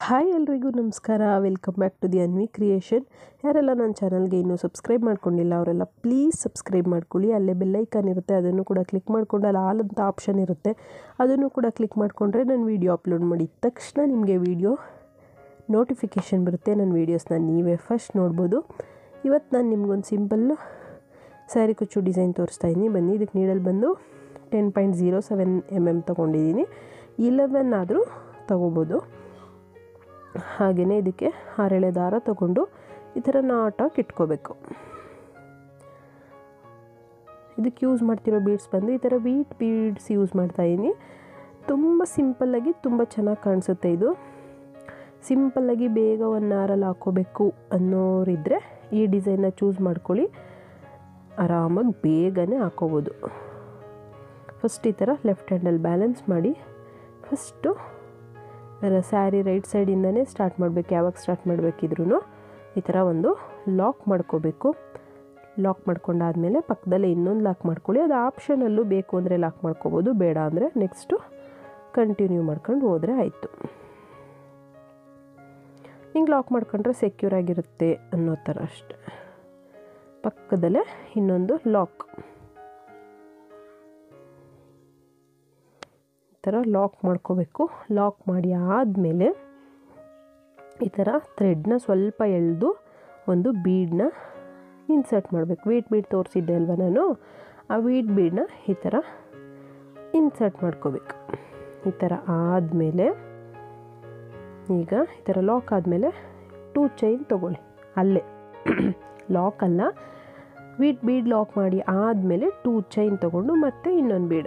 hi ಎಲ್ರಿಗೂ ನಮಸ್ಕಾರ welcome back to the Anvi creation ಯಾರೆಲ್ಲ ನನ್ನ ಚಾನಲ್ಗೆ ಇನ್ನೂ ಸಬ್ಸ್ಕ್ರೈಬ್ ಮಾಡ್ಕೊಂಡಿಲ್ಲ ಅವರೆಲ್ಲ ಪ್ಲೀಸ್ ಸಬ್ಸ್ಕ್ರೈಬ್ ಮಾಡ್ಕೊಳ್ಳಿ ಅಲ್ಲೇ ಬೆಲ್ಲೈಕನ್ ಇರುತ್ತೆ ಅದನ್ನು ಕೂಡ ಕ್ಲಿಕ್ ಮಾಡಿಕೊಂಡು ಅಲ್ಲಿ ಆಲ್ ಅಂತ ಆಪ್ಷನ್ ಇರುತ್ತೆ ಅದನ್ನು ಕೂಡ ಕ್ಲಿಕ್ ಮಾಡಿಕೊಂಡ್ರೆ ನಾನು ವೀಡಿಯೋ ಅಪ್ಲೋಡ್ ಮಾಡಿದ ತಕ್ಷಣ ನಿಮಗೆ ವೀಡಿಯೋ ನೋಟಿಫಿಕೇಷನ್ ಬರುತ್ತೆ ನನ್ನ ವೀಡಿಯೋಸ್ನ ನೀವೇ ಫಸ್ಟ್ ನೋಡ್ಬೋದು ಇವತ್ತು ನಾನು ನಿಮ್ಗೊಂದು ಸಿಂಪಲ್ಲು ಸ್ಯಾರಿ ಕುಚ್ಚು ಡಿಸೈನ್ ತೋರಿಸ್ತಾ ಇದ್ದೀನಿ ಬನ್ನಿ ಇದಕ್ಕೆ ನೀಡಲ್ಲಿ ಬಂದು ten point zero seven M M ತೊಗೊಂಡಿದ್ದೀನಿ ಇಲೆವೆನ್ ಆದರೂ ತೊಗೋಬೋದು ಹಾಗೆಯೇ ಇದಕ್ಕೆ ಆರೆಳೆ ದಾರ ತಗೊಂಡು ಈ ಥರ ನಾಟಾಗಿ ಇಟ್ಕೋಬೇಕು ಇದಕ್ಕೆ ಯೂಸ್ ಮಾಡ್ತಿರೋ ಬೀಡ್ಸ್ ಬಂದು ಈ ಥರ ವೀಟ್ ಬೀಡ್ಸ್ ಯೂಸ್ ಮಾಡ್ತಾಯಿದ್ದೀನಿ ತುಂಬ ಸಿಂಪಲ್ಲಾಗಿ ತುಂಬ ಚೆನ್ನಾಗಿ ಕಾಣಿಸುತ್ತೆ ಇದು ಸಿಂಪಲ್ಲಾಗಿ ಬೇಗ ಒಂದು ಹಾರಲ್ಲಿ ಹಾಕ್ಕೋಬೇಕು ಅನ್ನೋರಿದ್ದರೆ ಈ ಡಿಸೈನ್ನ ಚೂಸ್ ಮಾಡ್ಕೊಳ್ಳಿ ಆರಾಮಾಗಿ ಬೇಗನೆ ಹಾಕೋಬೋದು ಫಸ್ಟ್ ಈ ಥರ ಲೆಫ್ಟ್ ಹ್ಯಾಂಡಲ್ಲಿ ಬ್ಯಾಲೆನ್ಸ್ ಮಾಡಿ ಫಸ್ಟು ಸ್ಯಾರಿ ರೈಟ್ ಸೈಡಿಂದನೇ ಸ್ಟಾರ್ಟ್ ಮಾಡಬೇಕು ಯಾವಾಗ ಸ್ಟಾರ್ಟ್ ಮಾಡಬೇಕಿದ್ರೂ ಈ ಥರ ಒಂದು ಲಾಕ್ ಮಾಡ್ಕೋಬೇಕು ಲಾಕ್ ಮಾಡ್ಕೊಂಡಾದಮೇಲೆ ಪಕ್ಕದಲ್ಲೇ ಇನ್ನೊಂದು ಲಾಕ್ ಮಾಡ್ಕೊಳ್ಳಿ ಅದು ಆಪ್ಷನಲ್ಲೂ ಬೇಕು ಅಂದರೆ ಲಾಕ್ ಮಾಡ್ಕೋಬೋದು ಬೇಡ ಅಂದರೆ ನೆಕ್ಸ್ಟು ಕಂಟಿನ್ಯೂ ಮಾಡ್ಕೊಂಡು ಹೋದರೆ ಆಯಿತು ಹಿಂಗೆ ಲಾಕ್ ಮಾಡ್ಕೊಂಡ್ರೆ ಸೆಕ್ಯೂರ್ ಆಗಿರುತ್ತೆ ಅನ್ನೋ ಥರ ಅಷ್ಟೆ ಪಕ್ಕದಲ್ಲೇ ಇನ್ನೊಂದು ಲಾಕ್ ಈ ಥರ ಲಾಕ್ ಮಾಡ್ಕೋಬೇಕು ಲಾಕ್ ಮಾಡಿ ಆದಮೇಲೆ ಈ ಥರ ಥ್ರೆಡ್ನ ಸ್ವಲ್ಪ ಎಳೆದು ಒಂದು ಬೀಡನ್ನ ಇನ್ಸರ್ಟ್ ಮಾಡಬೇಕು ವೀಟ್ ಬೀಡ್ ತೋರಿಸಿದ್ದೆ ಅಲ್ವ ನಾನು ಆ ವೀಟ್ ಬೀಡನ್ನ ಈ ಥರ ಇನ್ಸರ್ಟ್ ಮಾಡ್ಕೋಬೇಕು ಈ ಥರ ಆದಮೇಲೆ ಈಗ ಈ ಥರ ಲಾಕ್ ಆದಮೇಲೆ ಟೂ ಚೈನ್ ತೊಗೊಳ್ಳಿ ಅಲ್ಲೇ ಲಾಕ್ ಅಲ್ಲ ವೀಟ್ ಬೀಡ್ ಲಾಕ್ ಮಾಡಿ ಆದಮೇಲೆ ಟೂ ಚೈನ್ ತೊಗೊಂಡು ಮತ್ತೆ ಇನ್ನೊಂದು ಬೀಡ್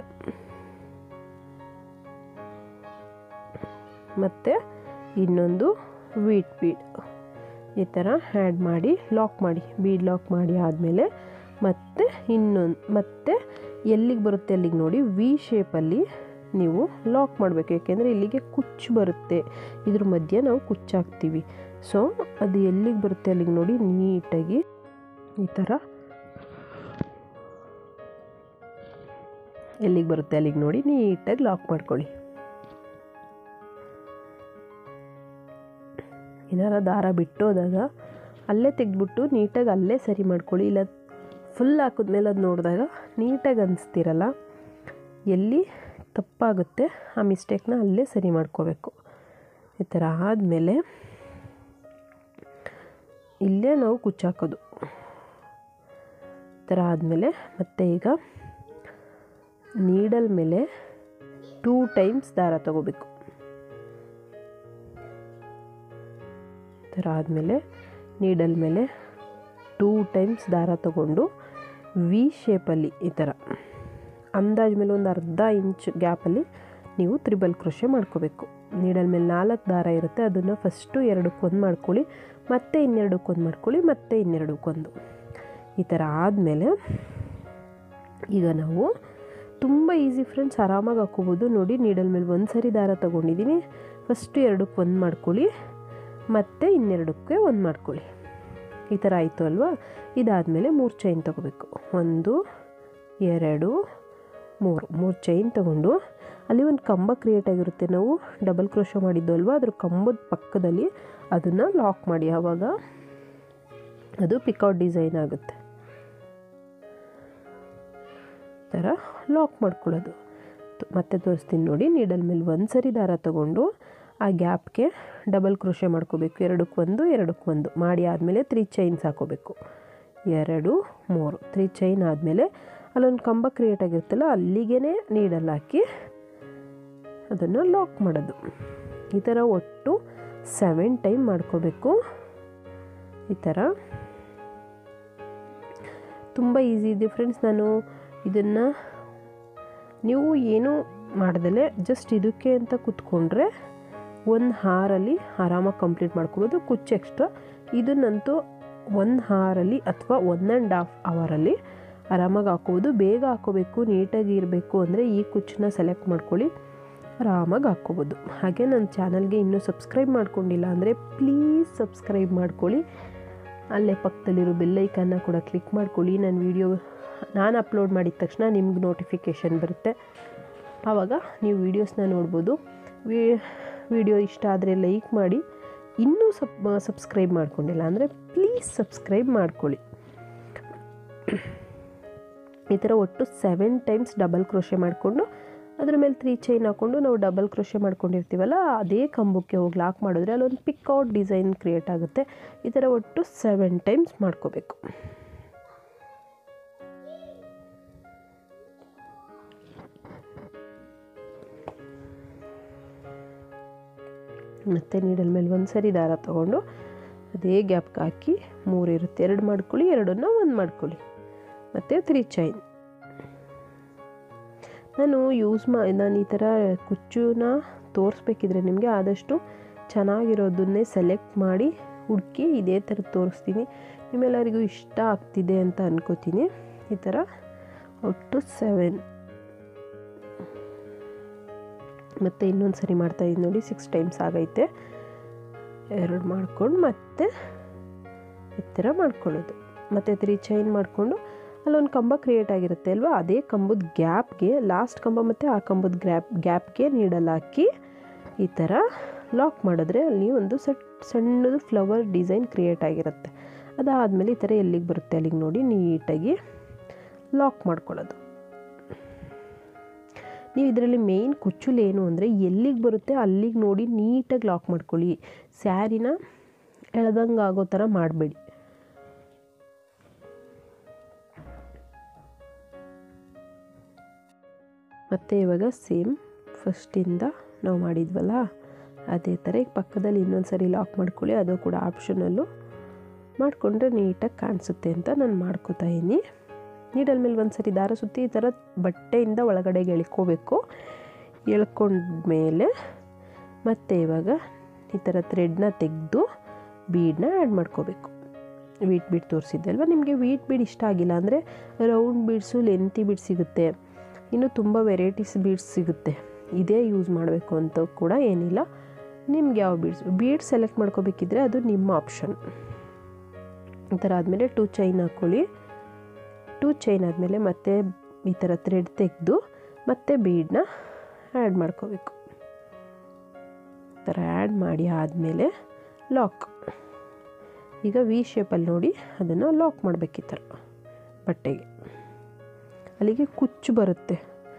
ಮತ್ತು ಇನ್ನೊಂದು ವೀಟ್ ಬೀಡ್ ಈ ಥರ ಆ್ಯಡ್ ಮಾಡಿ ಲಾಕ್ ಮಾಡಿ ಬೀಡ್ ಲಾಕ್ ಮಾಡಿ ಆದಮೇಲೆ ಮತ್ತೆ ಇನ್ನೊಂದು ಮತ್ತೆ ಎಲ್ಲಿಗೆ ಬರುತ್ತೆ ಅಲ್ಲಿಗೆ ನೋಡಿ ವಿ ಶೇಪಲ್ಲಿ ನೀವು ಲಾಕ್ ಮಾಡಬೇಕು ಯಾಕೆಂದರೆ ಇಲ್ಲಿಗೆ ಕುಚ್ಚು ಬರುತ್ತೆ ಇದ್ರ ಮಧ್ಯೆ ನಾವು ಕುಚ್ಚಾಕ್ತೀವಿ ಸೊ ಅದು ಎಲ್ಲಿಗೆ ಬರುತ್ತೆ ಅಲ್ಲಿಗೆ ನೋಡಿ ನೀಟಾಗಿ ಈ ಥರ ಎಲ್ಲಿಗೆ ಬರುತ್ತೆ ಅಲ್ಲಿಗೆ ನೋಡಿ ನೀಟಾಗಿ ಲಾಕ್ ಮಾಡ್ಕೊಳ್ಳಿ ಏನಾರ ದಾರ ಬಿಟ್ಟೋದಾಗ ಅಲ್ಲೇ ತೆಗೆದ್ಬಿಟ್ಟು ನೀಟಾಗಿ ಅಲ್ಲೇ ಸರಿ ಮಾಡ್ಕೊಳ್ಳಿ ಇಲ್ಲ ಫುಲ್ ಹಾಕಿದ್ಮೇಲೆ ಅದು ನೋಡಿದಾಗ ನೀಟಾಗಿ ಅನಿಸ್ತಿರಲ್ಲ ಎಲ್ಲಿ ತಪ್ಪಾಗುತ್ತೆ ಆ ಮಿಸ್ಟೇಕ್ನ ಅಲ್ಲೇ ಸರಿ ಮಾಡ್ಕೋಬೇಕು ಈ ಥರ ಆದಮೇಲೆ ಇಲ್ಲೇ ನಾವು ಕುಚ್ಚಾಕೋದು ಈ ಥರ ಆದಮೇಲೆ ಮತ್ತೆ ಈಗ ನೀಡಲ್ ಮೇಲೆ ಟೂ ಟೈಮ್ಸ್ ದಾರ ತಗೋಬೇಕು ಈ ಥರ ಆದಮೇಲೆ ನೀಡಲ್ ಮೇಲೆ ಟೂ ಟೈಮ್ಸ್ ದಾರ ತಗೊಂಡು ವಿ ಶೇಪಲ್ಲಿ ಈ ಥರ ಅಂದಾಜು ಮೇಲೆ ಒಂದು ಅರ್ಧ ಇಂಚ್ ಗ್ಯಾಪಲ್ಲಿ ನೀವು ತ್ರಿಬಲ್ ಕ್ರೋಶೆ ಮಾಡ್ಕೋಬೇಕು ನೀಡಲ್ ಮೇಲೆ ನಾಲ್ಕು ದಾರ ಇರುತ್ತೆ ಅದನ್ನು ಫಸ್ಟು ಎರಡಕ್ಕೊಂದು ಮಾಡ್ಕೊಳ್ಳಿ ಮತ್ತೆ ಇನ್ನೆರಡಕ್ಕೊಂದು ಮಾಡ್ಕೊಳ್ಳಿ ಮತ್ತೆ ಇನ್ನೆರಡಕ್ಕೊಂದು ಈ ಥರ ಆದಮೇಲೆ ಈಗ ನಾವು ತುಂಬ ಈಸಿ ಫ್ರೆಂಡ್ಸ್ ಆರಾಮಾಗಿ ಹಾಕ್ಕೋಬೋದು ನೋಡಿ ನೀಡಲ್ ಮೇಲೆ ಒಂದು ಸರಿ ದಾರ ತೊಗೊಂಡಿದ್ದೀನಿ ಫಸ್ಟು ಎರಡಕ್ಕೆ ಒಂದು ಮಾಡ್ಕೊಳ್ಳಿ ಮತ್ತು ಇನ್ನೆರಡಕ್ಕೆ ಒಂದು ಮಾಡ್ಕೊಳ್ಳಿ ಈ ಥರ ಆಯಿತು ಅಲ್ವಾ ಇದಾದಮೇಲೆ ಮೂರು ಚೈನ್ ತೊಗೋಬೇಕು ಒಂದು ಎರಡು ಮೂರು ಮೂರು ಚೈನ್ ತೊಗೊಂಡು ಅಲ್ಲಿ ಒಂದು ಕಂಬ ಕ್ರಿಯೇಟ್ ಆಗಿರುತ್ತೆ ನಾವು ಡಬಲ್ ಕ್ರೋಶೋ ಮಾಡಿದ್ದು ಅಲ್ವಾ ಅದ್ರ ಕಂಬದ ಪಕ್ಕದಲ್ಲಿ ಅದನ್ನು ಲಾಕ್ ಮಾಡಿ ಆವಾಗ ಅದು ಪಿಕೌಟ್ ಡಿಸೈನ್ ಆಗುತ್ತೆ ಥರ ಲಾಕ್ ಮಾಡ್ಕೊಳ್ಳೋದು ಮತ್ತೆ ತೋರಿಸ್ತೀನಿ ನೋಡಿ ನೀಡಲ್ ಮೇಲೆ ಒಂದು ಸರಿ ದಾರ ತಗೊಂಡು ಆ ಗ್ಯಾಪ್ಗೆ ಡಬಲ್ ಕ್ರೋಶೆ ಮಾಡ್ಕೋಬೇಕು ಎರಡಕ್ಕೊಂದು ಎರಡಕ್ಕೊಂದು ಮಾಡಿ ಆದಮೇಲೆ ತ್ರೀ ಚೈನ್ಸ್ ಹಾಕೋಬೇಕು ಎರಡು ಮೂರು ತ್ರೀ ಚೈನ್ ಆದಮೇಲೆ ಅಲ್ಲೊಂದು ಕಂಬ ಕ್ರಿಯೇಟ್ ಆಗಿರುತ್ತಲ್ಲ ಅಲ್ಲಿಗೆ ನೀಡಲ್ ಹಾಕಿ ಅದನ್ನು ಲಾಕ್ ಮಾಡೋದು ಈ ಥರ ಒಟ್ಟು ಸೆವೆನ್ ಟೈಮ್ ಮಾಡ್ಕೋಬೇಕು ಈ ಥರ ತುಂಬ ಈಸಿ ಇದೆ ಫ್ರೆಂಡ್ಸ್ ನಾನು ಇದನ್ನು ನೀವು ಏನೂ ಮಾಡ್ದಲೆ ಜಸ್ಟ್ ಇದಕ್ಕೆ ಅಂತ ಕೂತ್ಕೊಂಡ್ರೆ ಒಂದು ಹಾರಲ್ಲಿ ಆರಾಮಾಗಿ ಕಂಪ್ಲೀಟ್ ಮಾಡ್ಕೋಬೋದು ಕುಚ್ಚು ಎಕ್ಸ್ಟ್ರಾ ಇದನ್ನಂತೂ ಒಂದು ಹಾರಲ್ಲಿ ಅಥವಾ ಒನ್ ಆ್ಯಂಡ್ ಹಾಫ್ ಅವರಲ್ಲಿ ಆರಾಮಾಗಿ ಹಾಕೋಬೋದು ಬೇಗ ಹಾಕೋಬೇಕು ನೀಟಾಗಿ ಇರಬೇಕು ಅಂದರೆ ಈ ಕುಚ್ಚನ್ನ ಸೆಲೆಕ್ಟ್ ಮಾಡ್ಕೊಳ್ಳಿ ಆರಾಮಾಗಿ ಹಾಕ್ಕೋಬೋದು ಹಾಗೆ ನನ್ನ ಚಾನಲ್ಗೆ ಇನ್ನೂ ಸಬ್ಸ್ಕ್ರೈಬ್ ಮಾಡ್ಕೊಂಡಿಲ್ಲ ಅಂದರೆ ಪ್ಲೀಸ್ ಸಬ್ಸ್ಕ್ರೈಬ್ ಮಾಡ್ಕೊಳ್ಳಿ ಅಲ್ಲೇ ಪಕ್ಕದಲ್ಲಿರೋ ಬೆಲ್ಲೈಕನ್ನ ಕೂಡ ಕ್ಲಿಕ್ ಮಾಡ್ಕೊಳ್ಳಿ ನನ್ನ ವೀಡಿಯೋ ನಾನು ಅಪ್ಲೋಡ್ ಮಾಡಿದ ತಕ್ಷಣ ನಿಮ್ಗೆ ನೋಟಿಫಿಕೇಷನ್ ಬರುತ್ತೆ ಆವಾಗ ನೀವು ವೀಡಿಯೋಸ್ನ ನೋಡ್ಬೋದು ವಿ ವಿಡಿಯೋ ಇಷ್ಟ ಆದರೆ ಲೈಕ್ ಮಾಡಿ ಇನ್ನೂ ಸಬ್ ಸಬ್ಸ್ಕ್ರೈಬ್ ಮಾಡ್ಕೊಂಡಿಲ್ಲ ಅಂದರೆ ಪ್ಲೀಸ್ ಸಬ್ಸ್ಕ್ರೈಬ್ ಮಾಡ್ಕೊಳ್ಳಿ ಈ ಥರ ಒಟ್ಟು ಸೆವೆನ್ ಟೈಮ್ಸ್ ಡಬಲ್ ಕ್ರೋಶೆ ಮಾಡಿಕೊಂಡು ಅದ್ರ ಮೇಲೆ ತ್ರೀ ಚೈನ್ ಹಾಕ್ಕೊಂಡು ನಾವು ಡಬಲ್ ಕ್ರೋಶೆ ಮಾಡ್ಕೊಂಡಿರ್ತೀವಲ್ಲ ಅದೇ ಕಂಬಕ್ಕೆ ಹೋಗಿ ಲಾಕ್ ಮಾಡಿದ್ರೆ ಅಲ್ಲೊಂದು ಪಿಕ್ಔಟ್ ಡಿಸೈನ್ ಕ್ರಿಯೇಟ್ ಆಗುತ್ತೆ ಈ ಥರ ಒಟ್ಟು ಸೆವೆನ್ ಟೈಮ್ಸ್ ಮಾಡ್ಕೋಬೇಕು ಮತ್ತು ನೀಡಲ್ ಮೇಲೆ ಒಂದು ಸರಿ ದಾರ ತೊಗೊಂಡು ಅದೇ ಗ್ಯಾಪ್ಗೆ ಹಾಕಿ ಮೂರು ಇರುತ್ತೆ ಎರಡು ಮಾಡ್ಕೊಳ್ಳಿ ಎರಡನ್ನ ಒಂದು ಮಾಡ್ಕೊಳ್ಳಿ ಮತ್ತು ತ್ರೀ ಚೈನ್ ನಾನು ಯೂಸ್ ಮಾ ನಾನು ಈ ಥರ ಕುಚ್ಚುನ ತೋರಿಸ್ಬೇಕಿದ್ರೆ ನಿಮಗೆ ಆದಷ್ಟು ಚೆನ್ನಾಗಿರೋದನ್ನೇ ಸೆಲೆಕ್ಟ್ ಮಾಡಿ ಹುಡುಕಿ ಇದೇ ಥರ ತೋರಿಸ್ತೀನಿ ನಿಮ್ಮೆಲ್ಲರಿಗೂ ಇಷ್ಟ ಆಗ್ತಿದೆ ಅಂತ ಅನ್ಕೋತೀನಿ ಈ ಥರ ಒಟ್ಟು ಸೆವೆನ್ ಮತ್ತು ಇನ್ನೊಂದು ಸರಿ ಮಾಡ್ತಾಯಿದ್ದು ನೋಡಿ ಸಿಕ್ಸ್ ಟೈಮ್ಸ್ ಆಗೈತೆ ಎರಡು ಮಾಡ್ಕೊಂಡು ಮತ್ತೆ ಈ ಥರ ಮಾಡ್ಕೊಳ್ಳೋದು ಮತ್ತು ತ್ರೀ ಚೈನ್ ಮಾಡಿಕೊಂಡು ಅಲ್ಲೊಂದು ಕಂಬ ಕ್ರಿಯೇಟ್ ಆಗಿರುತ್ತೆ ಅಲ್ವಾ ಅದೇ ಕಂಬದ ಗ್ಯಾಪ್ಗೆ ಲಾಸ್ಟ್ ಕಂಬ ಮತ್ತು ಆ ಕಂಬದ ಗ್ಯಾಪ್ ಗ್ಯಾಪ್ಗೆ ನೀಡಲ್ ಹಾಕಿ ಈ ಥರ ಲಾಕ್ ಮಾಡಿದ್ರೆ ಅಲ್ಲಿ ಒಂದು ಸಟ್ ಸಣ್ಣದು ಫ್ಲವರ್ ಡಿಸೈನ್ ಕ್ರಿಯೇಟ್ ಆಗಿರುತ್ತೆ ಅದಾದಮೇಲೆ ಈ ಥರ ಎಲ್ಲಿಗೆ ಬರುತ್ತೆ ಅಲ್ಲಿಗೆ ನೋಡಿ ನೀಟಾಗಿ ಲಾಕ್ ಮಾಡ್ಕೊಳ್ಳೋದು ನೀವು ಇದರಲ್ಲಿ ಮೇಯ್ನ್ ಕುಚ್ಚುಲು ಏನು ಅಂದರೆ ಎಲ್ಲಿಗೆ ಬರುತ್ತೆ ಅಲ್ಲಿಗೆ ನೋಡಿ ನೀಟಾಗಿ ಲಾಕ್ ಮಾಡ್ಕೊಳ್ಳಿ ಸ್ಯಾರಿನ ಎಳ್ದಂಗೆ ಆಗೋ ಥರ ಮಾಡಬೇಡಿ ಮತ್ತು ಇವಾಗ ಸೇಮ್ ಫಸ್ಟಿಂದ ನಾವು ಮಾಡಿದ್ವಲ್ಲ ಅದೇ ಥರ ಈಗ ಪಕ್ಕದಲ್ಲಿ ಇನ್ನೊಂದು ಸರಿ ಲಾಕ್ ಮಾಡ್ಕೊಳ್ಳಿ ಅದು ಕೂಡ ಆಪ್ಷನಲ್ಲು ಮಾಡಿಕೊಂಡ್ರೆ ನೀಟಾಗಿ ಕಾಣಿಸುತ್ತೆ ಅಂತ ನಾನು ಮಾಡ್ಕೋತಾ ಇದ್ದೀನಿ ನೀಡಲ್ ಮೇಲೆ ಒಂದು ಸರಿ ದಾರ ಸುತ್ತಿ ಈ ಥರ ಬಟ್ಟೆಯಿಂದ ಒಳಗಡೆಗೆ ಎಳ್ಕೋಬೇಕು ಎಳ್ಕೊಂಡ್ಮೇಲೆ ಮತ್ತೆ ಇವಾಗ ಈ ಥರ ಥ್ರೆಡ್ನ ತೆಗೆದು ಬೀಡನ್ನ ಆ್ಯಡ್ ಮಾಡ್ಕೋಬೇಕು ವೀಟ್ ಬೀಡ್ ತೋರಿಸಿದ್ದೆ ಅಲ್ವಾ ನಿಮಗೆ ವೀಟ್ ಬೀಡ್ ಇಷ್ಟ ಆಗಿಲ್ಲ ಅಂದರೆ ರೌಂಡ್ ಬೀಡ್ಸು ಲೆಂತಿ ಬೀಡ್ ಸಿಗುತ್ತೆ ಇನ್ನು ತುಂಬ ವೆರೈಟೀಸ್ ಬೀಡ್ಸ್ ಸಿಗುತ್ತೆ ಇದೇ ಯೂಸ್ ಮಾಡಬೇಕು ಅಂತ ಕೂಡ ಏನಿಲ್ಲ ನಿಮ್ಗೆ ಯಾವ ಬೀಡ್ಸ್ ಬೀಡ್ಸ್ ಸೆಲೆಕ್ಟ್ ಮಾಡ್ಕೋಬೇಕಿದ್ರೆ ಅದು ನಿಮ್ಮ ಆಪ್ಷನ್ ಈ ಥರ ಆದಮೇಲೆ ಟೂ ಚೈನ್ ಹಾಕ್ಕೊಳ್ಳಿ ಟೂ ಚೈನ್ ಆದಮೇಲೆ ಮತ್ತೆ ಈ ಥರ ಥ್ರೆಡ್ ತೆಗೆದು ಮತ್ತೆ ಬೀಡನ್ನ ಆ್ಯಡ್ ಮಾಡ್ಕೋಬೇಕು ಈ ಥರ ಆ್ಯಡ್ ಮಾಡಿ ಆದಮೇಲೆ ಲಾಕ್ ಈಗ ವಿ ಶೇಪಲ್ಲಿ ನೋಡಿ ಅದನ್ನು ಲಾಕ್ ಮಾಡಬೇಕು ಈ ಥರ ಬಟ್ಟೆಗೆ ಅಲ್ಲಿಗೆ ಕುಚ್ಚು ಬರುತ್ತೆ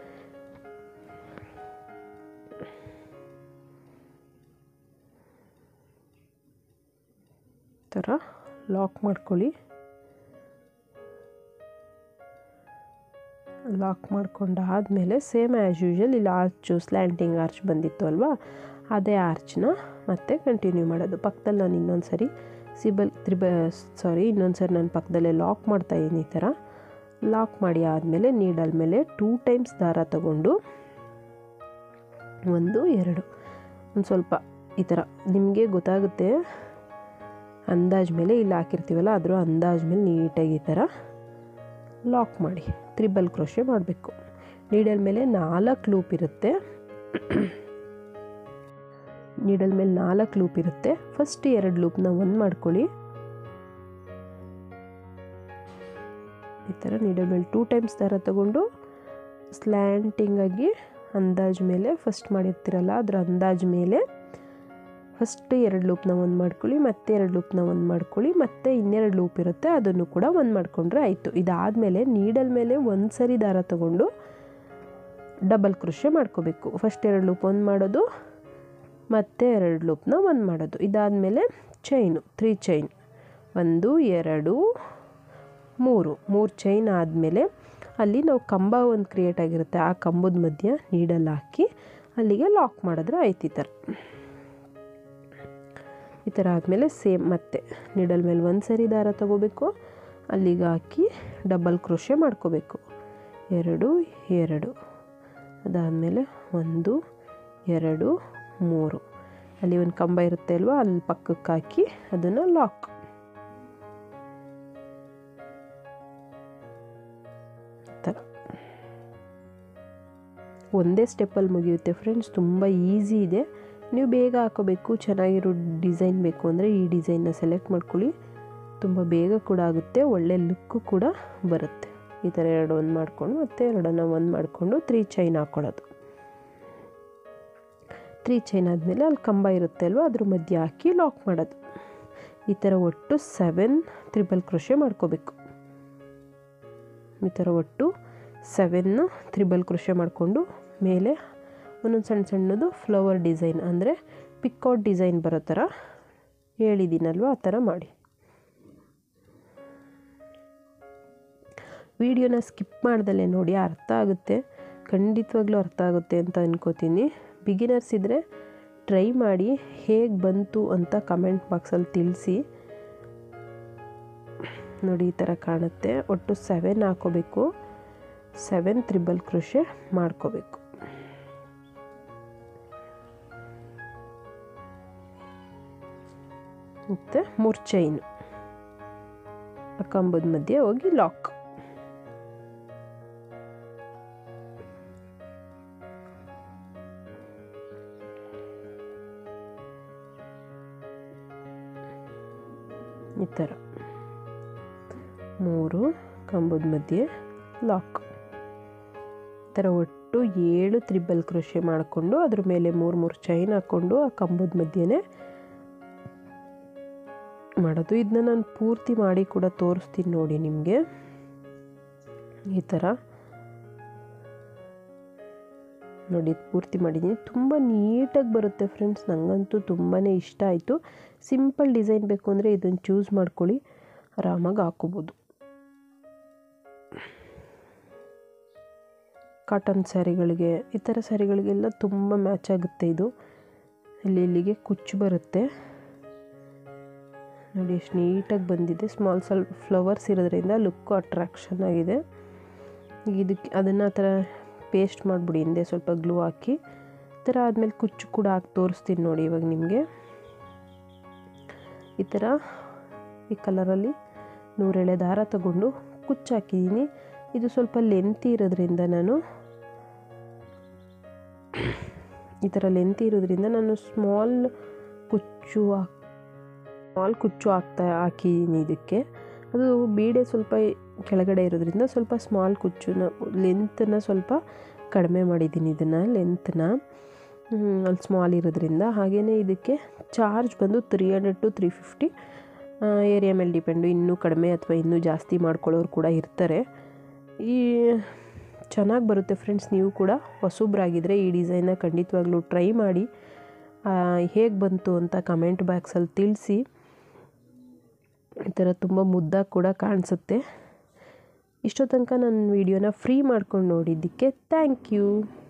ಥರ ಲಾಕ್ ಮಾಡ್ಕೊಳ್ಳಿ ಲಾಕ್ ಮಾಡ್ಕೊಂಡಾದಮೇಲೆ ಸೇಮ್ ಆ್ಯಸ್ ಯೂಶಲ್ ಇಲ್ಲಿ ಆರ್ಚು ಸ್ಲ್ಯಾಂಟಿಂಗ್ ಆರ್ಚ್ ಬಂದಿತ್ತು ಅಲ್ವಾ ಅದೇ ಆರ್ಚ್ನ ಮತ್ತೆ ಕಂಟಿನ್ಯೂ ಮಾಡೋದು ಪಕ್ಕದಲ್ಲಿ ನಾನು ಇನ್ನೊಂದು ಸರಿ ಸಿಬಲ್ ತ್ರಿಬ ಸಾರಿ ಇನ್ನೊಂದು ಸರಿ ನಾನು ಪಕ್ಕದಲ್ಲೇ ಲಾಕ್ ಮಾಡ್ತಾಯಿದ್ದೀನಿ ಈ ಥರ ಲಾಕ್ ಮಾಡಿ ಆದಮೇಲೆ ನೀಡಲ್ ಮೇಲೆ ಟೂ ಟೈಮ್ಸ್ ದಾರ ತಗೊಂಡು ಒಂದು ಎರಡು ಒಂದು ಸ್ವಲ್ಪ ಈ ಥರ ನಿಮಗೆ ಗೊತ್ತಾಗುತ್ತೆ ಅಂದಾಜು ಮೇಲೆ ಇಲ್ಲಿ ಹಾಕಿರ್ತೀವಲ್ಲ ಅದ್ರ ಅಂದಾಜು ಮೇಲೆ ನೀಟಾಗಿ ಈ ಥರ ಲಾಕ್ ಮಾಡಿ ತ್ರಿಬಲ್ ಕ್ರೋಶೆ ಮಾಡಬೇಕು ನೀಡಲ್ ಮೇಲೆ ನಾಲ್ಕು ಲೂಪ್ ಇರುತ್ತೆ ನೀಡಲ್ ಮೇಲೆ ನಾಲ್ಕು ಲೂಪ್ ಇರುತ್ತೆ ಫಸ್ಟ್ ಎರಡು ಲೂಪ್ನ ಒಂದು ಮಾಡ್ಕೊಳ್ಳಿ ಈ ಥರ ನೀಡಲ್ ಮೇಲೆ ಟೂ ಟೈಮ್ಸ್ ದಾರ ತಗೊಂಡು ಸ್ಲ್ಯಾಂಟಿಂಗಾಗಿ ಅಂದಾಜು ಮೇಲೆ ಫಸ್ಟ್ ಮಾಡಿರ್ತೀರಲ್ಲ ಅದರ ಅಂದಾಜು ಮೇಲೆ ಫಸ್ಟ್ ಎರಡು ಲೂಪ್ನ ಒಂದು ಮಾಡ್ಕೊಳ್ಳಿ ಮತ್ತೆ ಎರಡು ಲೂಪ್ನ ಒಂದು ಮಾಡ್ಕೊಳ್ಳಿ ಮತ್ತೆ ಇನ್ನೆರಡು ಲೂಪ್ ಇರುತ್ತೆ ಅದನ್ನು ಕೂಡ ಒಂದು ಮಾಡಿಕೊಂಡ್ರೆ ಆಯಿತು ಇದಾದಮೇಲೆ ನೀಡಲ್ ಮೇಲೆ ಒಂದು ಸರಿ ದಾರ ತಗೊಂಡು ಡಬಲ್ ಕೃಷಿ ಮಾಡ್ಕೋಬೇಕು ಫಸ್ಟ್ ಎರಡು ಲೂಪ್ ಒಂದು ಮಾಡೋದು ಮತ್ತೆ ಎರಡು ಲೂಪ್ನ ಒಂದು ಮಾಡೋದು ಇದಾದಮೇಲೆ ಚೈನು ತ್ರೀ ಚೈನ್ ಒಂದು ಎರಡು ಮೂರು ಮೂರು ಚೈನ್ ಆದಮೇಲೆ ಅಲ್ಲಿ ನಾವು ಕಂಬ ಒಂದು ಕ್ರಿಯೇಟ್ ಆಗಿರುತ್ತೆ ಆ ಕಂಬದ ಮಧ್ಯ ನೀಡಲ್ ಹಾಕಿ ಅಲ್ಲಿಗೆ ಲಾಕ್ ಮಾಡಿದ್ರೆ ಆಯ್ತು ಈ ಥರ ಈ ಥರ ಆದಮೇಲೆ ಸೇಮ್ ಮತ್ತೆ ನೀಡಲ್ ಮೇಲೆ ಒಂದು ಸರಿ ದಾರ ತಗೋಬೇಕು ಅಲ್ಲಿಗೆ ಹಾಕಿ ಡಬಲ್ ಕ್ರೋಶೆ ಮಾಡ್ಕೋಬೇಕು ಎರಡು ಎರಡು ಅದಾದಮೇಲೆ ಒಂದು ಎರಡು ಮೂರು ಅಲ್ಲಿ ಒಂದು ಕಂಬ ಇರುತ್ತೆ ಅಲ್ವಾ ಅಲ್ಲಿ ಪಕ್ಕಕ್ಕೆ ಹಾಕಿ ಅದನ್ನು ಲಾಕ್ ಥರ ಒಂದೇ ಸ್ಟೆಪ್ಪಲ್ಲಿ ಮುಗಿಯುತ್ತೆ ಫ್ರೆಂಡ್ಸ್ ತುಂಬ ಈಸಿ ಇದೆ ನೀವು ಬೇಗ ಹಾಕೋಬೇಕು ಚೆನ್ನಾಗಿರೋ ಡಿಸೈನ್ ಬೇಕು ಅಂದರೆ ಈ ಡಿಸೈನ್ನ ಸೆಲೆಕ್ಟ್ ಮಾಡ್ಕೊಳ್ಳಿ ತುಂಬ ಬೇಗ ಕೂಡ ಆಗುತ್ತೆ ಒಳ್ಳೆ ಲುಕ್ಕು ಕೂಡ ಬರುತ್ತೆ ಈ ಥರ ಎರಡು ಒಂದು ಮಾಡಿಕೊಂಡು ಮತ್ತೆ ಎರಡನ್ನು ಒಂದು ಮಾಡಿಕೊಂಡು ತ್ರೀ ಚೈನ್ ಹಾಕ್ಕೊಳ್ಳೋದು ತ್ರೀ ಚೈನ್ ಆದಮೇಲೆ ಅಲ್ಲಿ ಕಂಬ ಇರುತ್ತೆ ಅಲ್ವ ಅದ್ರ ಮಧ್ಯೆ ಹಾಕಿ ಲಾಕ್ ಮಾಡೋದು ಈ ಥರ ಒಟ್ಟು ಸೆವೆನ್ ತ್ರಿಬಲ್ ಕ್ರೋಶೆ ಮಾಡ್ಕೋಬೇಕು ಈ ಥರ ಒಟ್ಟು ಸೆವೆನ್ನು ತ್ರಿಬಲ್ ಕ್ರೋಶೆ ಮಾಡಿಕೊಂಡು ಮೇಲೆ ಒಂದೊಂದು ಸಣ್ಣ ಸಣ್ಣದು ಫ್ಲವರ್ ಡಿಸೈನ್ ಅಂದರೆ ಪಿಕ್ಔಟ್ ಡಿಸೈನ್ ಬರೋ ಥರ ಹೇಳಿದ್ದೀನಲ್ವ ಆ ಥರ ಮಾಡಿ ವಿಡಿಯೋನ ಸ್ಕಿಪ್ ಮಾಡ್ದಲ್ಲೇ ನೋಡಿ ಅರ್ಥ ಆಗುತ್ತೆ ಖಂಡಿತವಾಗ್ಲೂ ಅರ್ಥ ಆಗುತ್ತೆ ಅಂತ ಅನ್ಕೋತೀನಿ ಬಿಗಿನರ್ಸ್ ಇದ್ದರೆ ಟ್ರೈ ಮಾಡಿ ಹೇಗೆ ಬಂತು ಅಂತ ಕಮೆಂಟ್ ಬಾಕ್ಸಲ್ಲಿ ತಿಳಿಸಿ ನೋಡಿ ಈ ಥರ ಕಾಣುತ್ತೆ ಒಟ್ಟು ಸೆವೆನ್ ಹಾಕೋಬೇಕು ಸೆವೆನ್ ತ್ರಿಬಲ್ ಕ್ರೋಶೆ ಮಾಡ್ಕೋಬೇಕು ಮತ್ತು ಮೂರು ಚೈನು ಕಂಬದ ಮಧ್ಯೆ ಹೋಗಿ ಲಾಕ್ ಈ ಥರ ಮೂರು ಕಂಬದ ಮಧ್ಯೆ ಲಾಕ್ ಈ ಥರ ಒಟ್ಟು ಏಳು ತ್ರಿಬಲ್ ಕ್ರೋಶೆ ಮಾಡಿಕೊಂಡು ಅದ್ರ ಮೇಲೆ ಮೂರು ಮೂರು ಚೈನ್ ಹಾಕ್ಕೊಂಡು ಆ ಕಂಬದ ಮಧ್ಯೆನೇ ಮಾಡೋದು ಇದನ್ನ ನಾನು ಪೂರ್ತಿ ಮಾಡಿ ಕೂಡ ತೋರಿಸ್ತೀನಿ ನೋಡಿ ನಿಮಗೆ ಈ ಥರ ನೋಡಿ ಪೂರ್ತಿ ಮಾಡಿದ್ದೀನಿ ತುಂಬ ನೀಟಾಗಿ ಬರುತ್ತೆ ಫ್ರೆಂಡ್ಸ್ ನನಗಂತೂ ತುಂಬಾ ಇಷ್ಟ ಆಯಿತು ಸಿಂಪಲ್ ಡಿಸೈನ್ ಬೇಕು ಅಂದರೆ ಇದನ್ನು ಚೂಸ್ ಮಾಡ್ಕೊಳ್ಳಿ ಆರಾಮಾಗಿ ಹಾಕೋಬೋದು ಕಾಟನ್ ಸ್ಯಾರಿಗಳಿಗೆ ಈ ಥರ ಸ್ಯಾರಿಗಳಿಗೆಲ್ಲ ತುಂಬ ಮ್ಯಾಚ್ ಆಗುತ್ತೆ ಇದು ಇಲ್ಲಿ ಇಲ್ಲಿಗೆ ಕುಚ್ಚು ಬರುತ್ತೆ ನೋಡಿ ಎಷ್ಟು ನೀಟಾಗಿ ಬಂದಿದೆ ಸ್ಮಾಲ್ ಸ್ವಲ್ಪ ಫ್ಲವರ್ಸ್ ಇರೋದ್ರಿಂದ ಲುಕ್ಕು ಅಟ್ರಾಕ್ಷನ್ ಆಗಿದೆ ಇದಕ್ಕೆ ಅದನ್ನು ಆ ಥರ ಪೇಸ್ಟ್ ಮಾಡಿಬಿಡಿ ಹಿಂದೆ ಸ್ವಲ್ಪ ಗ್ಲೂ ಹಾಕಿ ಈ ಥರ ಆದಮೇಲೆ ಕುಚ್ಚು ಕೂಡ ಹಾಕಿ ತೋರಿಸ್ತೀನಿ ನೋಡಿ ಇವಾಗ ನಿಮಗೆ ಈ ಥರ ಈ ಕಲರಲ್ಲಿ ನೂರೆಳೆ ದಾರ ತಗೊಂಡು ಕುಚ್ಚು ಹಾಕಿದ್ದೀನಿ ಇದು ಸ್ವಲ್ಪ ಲೆಂತಿ ಇರೋದ್ರಿಂದ ನಾನು ಈ ಥರ ಲೆಂತಿ ಇರೋದ್ರಿಂದ ನಾನು ಸ್ಮಾಲ್ ಕುಚ್ಚು ಹಾಕ್ ಸ್ಮಾಲ್ ಕುಚ್ಚು ಹಾಕ್ತಾ ಹಾಕಿದ್ದೀನಿ ಇದಕ್ಕೆ ಅದು ಬೀಡೆ ಸ್ವಲ್ಪ ಕೆಳಗಡೆ ಇರೋದ್ರಿಂದ ಸ್ವಲ್ಪ ಸ್ಮಾಲ್ ಕುಚ್ಚುನ ಲೆಂತನ್ನ ಸ್ವಲ್ಪ ಕಡಿಮೆ ಮಾಡಿದ್ದೀನಿ ಇದನ್ನು ಲೆಂತ್ನ ಅಲ್ಲಿ ಸ್ಮಾಲ್ ಇರೋದ್ರಿಂದ ಹಾಗೆಯೇ ಇದಕ್ಕೆ ಚಾರ್ಜ್ ಬಂದು three hundred to three fifty area ಮೇಲೆ ಡಿಪೆಂಡು ಇನ್ನೂ ಕಡಿಮೆ ಅಥವಾ ಇನ್ನೂ ಜಾಸ್ತಿ ಮಾಡ್ಕೊಳ್ಳೋರು ಕೂಡ ಇರ್ತಾರೆ ಈ ಚೆನ್ನಾಗಿ ಬರುತ್ತೆ ಫ್ರೆಂಡ್ಸ್ ನೀವು ಕೂಡ ಹೊಸಬ್ರಾಗಿದ್ದರೆ ಈ ಡಿಸೈನ್ನ ಖಂಡಿತವಾಗ್ಲೂ ಟ್ರೈ ಮಾಡಿ ಹೇಗೆ ಬಂತು ಅಂತ ಕಮೆಂಟ್ ಬಾಕ್ಸಲ್ಲಿ ತಿಳಿಸಿ ಈ ಥರ ತುಂಬ ಮುದ್ದಾಗಿ ಕೂಡ ಕಾಣಿಸುತ್ತೆ ಇಷ್ಟೋ ತನಕ ನನ್ನ ವೀಡಿಯೋನ ಫ್ರೀ ಮಾಡ್ಕೊಂಡು ನೋಡಿದ್ದಕ್ಕೆ ಥ್ಯಾಂಕ್ ಯು